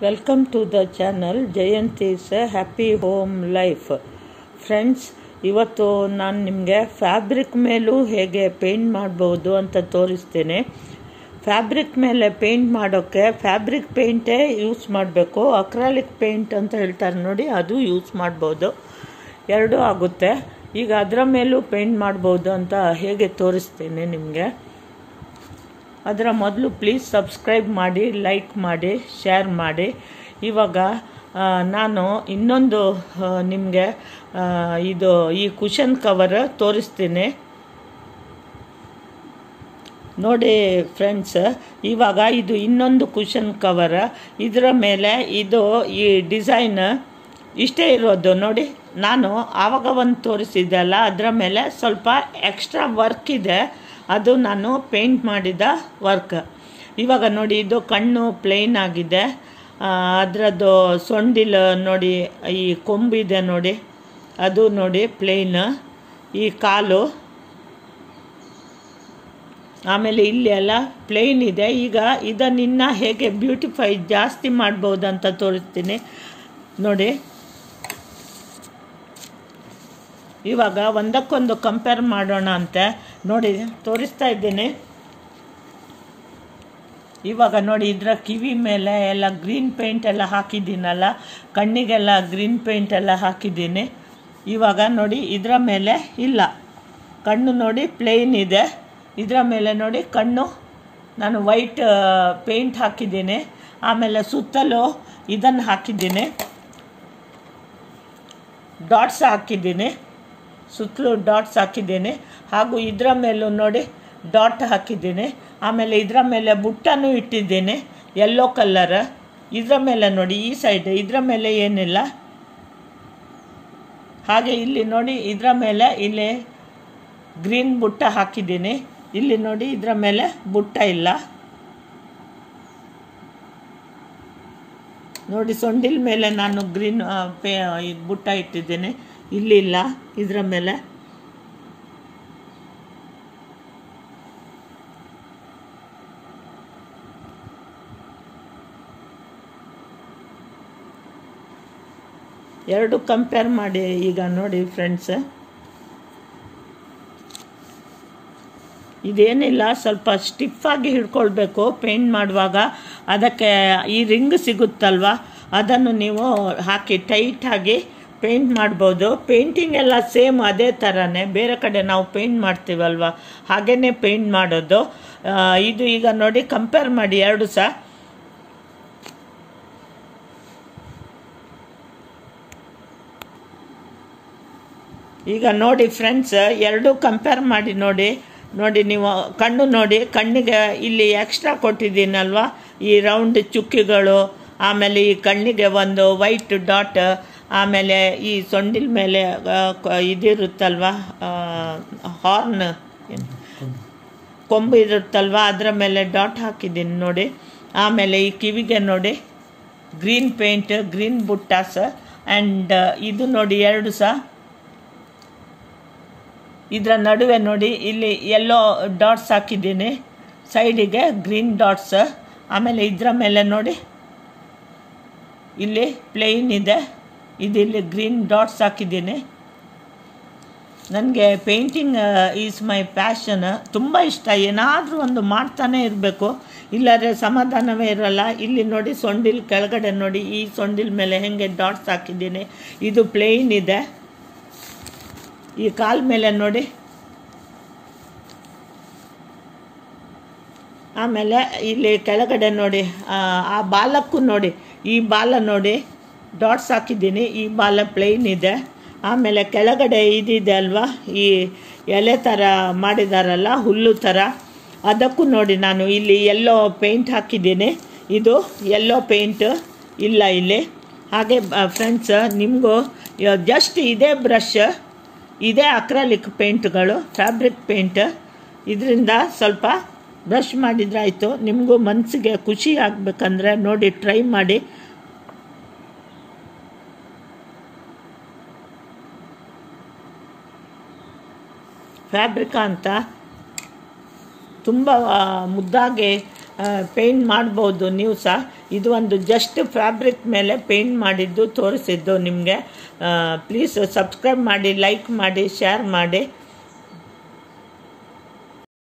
welcome to the channel Jayanthi's happy home life friends ಇವತ್ತು ನಾನು ನಿಮಗೆ ಫ್ಯಾಬ್ರಿಕ್ ಮೇಲೂ ಹೇಗೆ ಪೇಂಟ್ ಮಾಡ್ಬೋದು ಅಂತ ತೋರಿಸ್ತೇನೆ ಫ್ಯಾಬ್ರಿಕ್ ಮೇಲೆ ಪೇಂಟ್ ಮಾಡೋಕ್ಕೆ ಫ್ಯಾಬ್ರಿಕ್ ಪೇಂಟೇ ಯೂಸ್ ಮಾಡಬೇಕು ಅಕ್ರಾಲಿಕ್ ಪೇಂಟ್ ಅಂತ ಹೇಳ್ತಾರೆ ನೋಡಿ ಅದು ಯೂಸ್ ಮಾಡ್ಬೋದು ಎರಡೂ ಆಗುತ್ತೆ ಈಗ ಅದರ ಮೇಲೂ ಪೇಂಟ್ ಮಾಡ್ಬೋದು ಅಂತ ಹೇಗೆ ತೋರಿಸ್ತೇನೆ ನಿಮಗೆ ಅದರ ಮೊದಲು ಪ್ಲೀಸ್ ಸಬ್ಸ್ಕ್ರೈಬ್ ಮಾಡಿ ಲೈಕ್ ಮಾಡಿ ಶೇರ್ ಮಾಡಿ ಇವಾಗ ಆ, ನಾನು ಇನ್ನೊಂದು ನಿಮಗೆ ಇದು ಈ ಕುಷನ್ ಕವರ್ ತೋರಿಸ್ತೀನಿ ನೋಡಿ ಫ್ರೆಂಡ್ಸ್ ಇವಾಗ ಇದು ಇನ್ನೊಂದು ಕುಷನ್ ಕವರ್ ಇದರ ಮೇಲೆ ಇದು ಈ ಡಿಸೈನ್ ಇಷ್ಟೇ ಇರೋದು ನೋಡಿ ನಾನು ಆವಾಗ ಒಂದು ತೋರಿಸಿದ್ದೆ ಅಲ್ಲ ಅದರ ಮೇಲೆ ಸ್ವಲ್ಪ ಎಕ್ಸ್ಟ್ರಾ ವರ್ಕ್ ಇದೆ ಅದು ನಾನು ಪೇಂಟ್ ಮಾಡಿದ ವರ್ಕ್ ಇವಾಗ ನೋಡಿ ಇದು ಕಣ್ಣು ಪ್ಲೇನ್ ಆಗಿದೆ ಅದರದ್ದು ಸೊಂಡಿಲ್ ನೋಡಿ ಈ ಕೊಂಬಿದೆ ನೋಡಿ ಅದು ನೋಡಿ ಪ್ಲೇನ್ ಈ ಕಾಲು ಆಮೇಲೆ ಇಲ್ಲಿ ಎಲ್ಲ ಪ್ಲೇನ್ ಇದೆ ಈಗ ಇದನ್ನಿನ್ನ ಹೇಗೆ ಬ್ಯೂಟಿಫೈ ಜಾಸ್ತಿ ಮಾಡ್ಬೋದು ಅಂತ ತೋರಿಸ್ತೀನಿ ನೋಡಿ ಇವಾಗ ಒಂದಕ್ಕೊಂದು ಕಂಪೇರ್ ಮಾಡೋಣ ಅಂತೆ ನೋಡಿ ತೋರಿಸ್ತಾ ಇದ್ದೀನಿ ಇವಾಗ ನೋಡಿ ಇದರ ಕಿವಿ ಮೇಲೆ ಎಲ್ಲ ಗ್ರೀನ್ ಪೇಂಟ್ ಎಲ್ಲ ಹಾಕಿದ್ದೀನಲ್ಲ ಕಣ್ಣಿಗೆಲ್ಲ ಗ್ರೀನ್ ಪೇಂಟ್ ಎಲ್ಲ ಹಾಕಿದ್ದೀನಿ ಇವಾಗ ನೋಡಿ ಇದರ ಮೇಲೆ ಇಲ್ಲ ಕಣ್ಣು ನೋಡಿ ಪ್ಲೇನ್ ಇದೆ ಇದರ ಮೇಲೆ ನೋಡಿ ಕಣ್ಣು ನಾನು ವೈಟ್ ಪೇಂಟ್ ಹಾಕಿದ್ದೀನಿ ಆಮೇಲೆ ಸುತ್ತಲೂ ಇದನ್ನು ಹಾಕಿದ್ದೀನಿ ಡಾಟ್ಸ್ ಹಾಕಿದ್ದೀನಿ ಸುತ್ತಲೂ ಡಾಟ್ಸ್ ಹಾಕಿದ್ದೀನಿ ಹಾಗೂ ಇದರ ಮೇಲೂ ನೋಡಿ ಡಾಟ್ ಹಾಕಿದ್ದೀನಿ ಆಮೇಲೆ ಇದರ ಮೇಲೆ ಬುಟ್ಟನೂ ಇಟ್ಟಿದ್ದೀನಿ ಯೆಲ್ಲೋ ಕಲ್ಲರ್ ಇದರ ಮೇಲೆ ನೋಡಿ ಈ ಸೈಡ್ ಇದರ ಮೇಲೆ ಏನಿಲ್ಲ ಹಾಗೆ ಇಲ್ಲಿ ನೋಡಿ ಇದರ ಮೇಲೆ ಇಲ್ಲಿ ಗ್ರೀನ್ ಬುಟ್ಟ ಹಾಕಿದ್ದೀನಿ ಇಲ್ಲಿ ನೋಡಿ ಇದರ ಮೇಲೆ ಬುಟ್ಟ ಇಲ್ಲ ನೋಡಿ ಸೊಂಡಿಲ್ ಮೇಲೆ ನಾನು ಗ್ರೀನ್ ಪೇ ಬುಟ್ಟ ಇಟ್ಟಿದ್ದೀನಿ ಇಲ್ಲಿ ಇಲ್ಲ ಇದರ ಮೇಲೆ ಎರಡು ಕಂಪೇರ್ ಮಾಡಿ ಈಗ ನೋಡಿ ಫ್ರೆಂಡ್ಸ್ ಇದೇನಿಲ್ಲ ಸ್ವಲ್ಪ ಸ್ಟಿಫಾಗಿ ಹಿಡ್ಕೊಳ್ಬೇಕು ಪೇಂಟ್ ಮಾಡುವಾಗ ಅದಕ್ಕೆ ಈ ರಿಂಗ್ ಸಿಗುತ್ತಲ್ವ ಅದನ್ನು ನೀವು ಹಾಕಿ ಟೈಟಾಗಿ ಪೇಂಟ್ ಮಾಡ್ಬೋದು ಪೇಂಟಿಂಗ್ ಎಲ್ಲ ಸೇಮ್ ಅದೇ ಥರನೇ ಬೇರೆ ಕಡೆ ನಾವು ಪೇಂಟ್ ಮಾಡ್ತೀವಲ್ವ ಹಾಗೇ ಪೇಂಟ್ ಮಾಡೋದು ಆ, ಇದು ಈಗ ನೋಡಿ ಕಂಪೇರ್ ಮಾಡಿ ಎರಡು ಸಹ ಈಗ ನೋಡಿ ಫ್ರೆಂಡ್ಸ್ ಎರಡೂ ಕಂಪೇರ್ ಮಾಡಿ ನೋಡಿ ನೋಡಿ ನೀವು ಕಣ್ಣು ನೋಡಿ ಕಣ್ಣಿಗೆ ಇಲ್ಲಿ ಎಕ್ಸ್ಟ್ರಾ ಕೊಟ್ಟಿದ್ದೀನಲ್ವ ಈ ರೌಂಡ್ ಚುಕ್ಕಿಗಳು ಆಮೇಲೆ ಈ ಕಣ್ಣಿಗೆ ಒಂದು ವೈಟ್ ಡಾಟ್ ಆಮೇಲೆ ಈ ಸೊಂಡಿಲ್ ಮೇಲೆ ಆ, ಕ- ಇದಿರುತ್ತಲ್ವ ಹಾರ್ನ್ ಕೊಂಬು ಇರುತ್ತಲ್ವ ಅದರ ಮೇಲೆ ಡಾಟ್ ಹಾಕಿದ್ದೀನಿ ನೋಡಿ ಆಮೇಲೆ ಈ ಕಿವಿಗೆ ನೋಡಿ ಗ್ರೀನ್ ಪೇಂಟ್ ಗ್ರೀನ್ ಬುಟ್ಟಾಸ್ ಆ್ಯಂಡ್ ಇದು ನೋಡಿ ಎರಡು ಸಹ ಇದರ ನಡುವೆ ನೋಡಿ ಇಲ್ಲಿ ಎಲ್ಲೋ ಡಾಟ್ಸ್ ಹಾಕಿದ್ದೀನಿ ಸೈಡಿಗೆ ಗ್ರೀನ್ ಡಾಟ್ಸ್ ಆಮೇಲೆ ಇದರ ಮೇಲೆ ನೋಡಿ ಇಲ್ಲಿ ಪ್ಲೇನ್ ಇದೆ ಇದು ಇಲ್ಲಿ ಗ್ರೀನ್ ಡಾಟ್ಸ್ ಹಾಕಿದ್ದೀನಿ ನನಗೆ ಪೇಂಟಿಂಗ್ ಈಸ್ ಮೈ ಪ್ಯಾಷನ್ ತುಂಬ ಇಷ್ಟ ಏನಾದರೂ ಒಂದು ಮಾಡ್ತಾನೆ ಇರಬೇಕು ಇಲ್ಲಾಂದರೆ ಸಮಾಧಾನವೇ ಇರಲ್ಲ ಇಲ್ಲಿ ನೋಡಿ ಸೊಂಡಿಲ್ ಕೆಳಗಡೆ ನೋಡಿ ಈ ಸೊಂಡಿಲ್ ಮೇಲೆ ಹೆಂಗೆ ಡಾಟ್ಸ್ ಹಾಕಿದ್ದೀನಿ ಇದು ಪ್ಲೇನ್ ಇದೆ ಈ ಕಾಲ ಮೇಲೆ ನೋಡಿ ಆಮೇಲೆ ಇಲ್ಲಿ ಕೆಳಗಡೆ ನೋಡಿ ಆ, ಆ ಬಾಲಕ್ಕೂ ನೋಡಿ ಈ ಬಾಲ ನೋಡಿ ಡಾಟ್ಸ್ ಹಾಕಿದ್ದೀನಿ ಈ ಬಾಲ ಪ್ಲೇನ್ ಇದೆ ಆಮೇಲೆ ಕೆಳಗಡೆ ಇದಿದೆ ಅಲ್ವಾ ಈ ಎಲೆ ಥರ ಮಾಡಿದಾರಲ್ಲ ಹುಲ್ಲು ಥರ ಅದಕ್ಕೂ ನೋಡಿ ನಾನು ಇಲ್ಲಿ ಎಲ್ಲೋ ಪೇಂಟ್ ಹಾಕಿದ್ದೀನಿ ಇದು ಎಲ್ಲೋ ಪೇಂಟ್ ಇಲ್ಲ ಇಲ್ಲಿ ಹಾಗೆ ಫ್ರೆಂಡ್ಸ್ ನಿಮಗೂ ಜಸ್ಟ್ ಇದೇ ಬ್ರಷ್ ಇದೇ ಅಕ್ರಾಲಿಕ್ ಪೇಂಟ್ಗಳು ಫ್ಯಾಬ್ರಿಕ್ ಪೇಂಟ್ ಇದರಿಂದ ಸ್ವಲ್ಪ ಬ್ರಷ್ ಮಾಡಿದ್ರೆ ಆಯಿತು ನಿಮಗೂ ಮನಸ್ಸಿಗೆ ಖುಷಿ ಆಗಬೇಕಂದ್ರೆ ನೋಡಿ ಟ್ರೈ ಮಾಡಿ ಫ್ಯಾಬ್ರಿಕಾ ಅಂತ ತುಂಬ ಆ, ಮುದ್ದಾಗಿ ಪೇಂಟ್ ಮಾಡ್ಬೋದು ನೀವು ಸಹ ಇದು ಒಂದು ಜಸ್ಟ್ ಫ್ಯಾಬ್ರಿಕ್ ಮೇಲೆ ಪೇಂಟ್ ಮಾಡಿದ್ದು ತೋರಿಸಿದ್ದು ನಿಮಗೆ ಪ್ಲೀಸ್ ಸಬ್ಸ್ಕ್ರೈಬ್ ಮಾಡಿ ಲೈಕ್ ಮಾಡಿ ಶೇರ್ ಮಾಡಿ